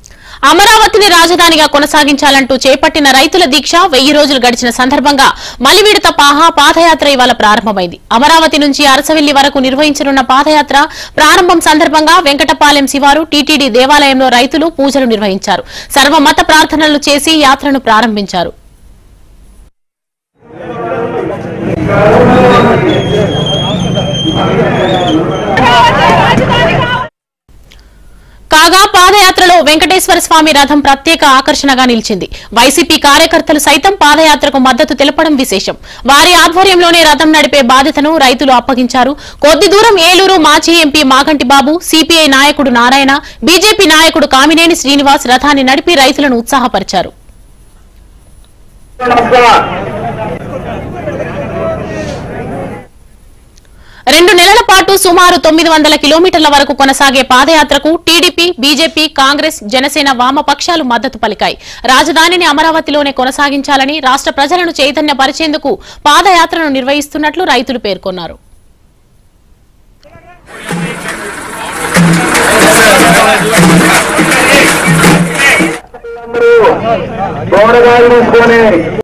అమరావతిని రాజధానిగా కొనసాగించాలంటూ చేపట్టిన రైతుల దీక్ష వెయ్యి రోజులు గడిచిన సందర్భంగా మలివిడత పాహా పాదయాత్ర ఇవాళ ప్రారంభమైంది అమరావతి నుంచి అరసవెల్లి వరకు నిర్వహించనున్న పాదయాత్ర ప్రారంభం సందర్భంగా వెంకటపాలెం శివారు టీటీడీ దేవాలయంలో రైతులు పూజలు నిర్వహించారు సర్వమత ప్రార్థనలు చేసి యాత్రను ప్రారంభించారు కాగా పాదయాత్రలో వెంకటేశ్వర స్వామి రథం ప్రత్యేక ఆకర్షణగా నిలిచింది వైసీపీ కార్యకర్తలు సైతం పాదయాత్రకు మద్దతు తెలపడం విశేషం వారి ఆధ్వర్యంలోనే రథం నడిపే బాధ్యతను రైతులు అప్పగించారు కొద్ది దూరం ఏలూరు మాజీ ఎంపీ మాగంటి బాబు సిపిఐ నాయకుడు నారాయణ బీజేపీ నాయకుడు కామినేని శ్రీనివాస్ రథాన్ని నడిపి రైతులను ఉత్సాహపరిచారు రెండు నెలల పాటు సుమారు తొమ్మిది వందల కిలోమీటర్ల వరకు కొనసాగే పాదయాత్రకు టీడీపీ బీజేపీ కాంగ్రెస్ జనసేన వామపక్షాలు మద్దతు పలికాయి రాజధానిని అమరావతిలోనే కొనసాగించాలని రాష్ట్ర ప్రజలను చైతన్యపరిచేందుకు పాదయాత్రను నిర్వహిస్తున్నట్లు రైతులు పేర్కొన్నారు కూరగాయలు తీసుకొని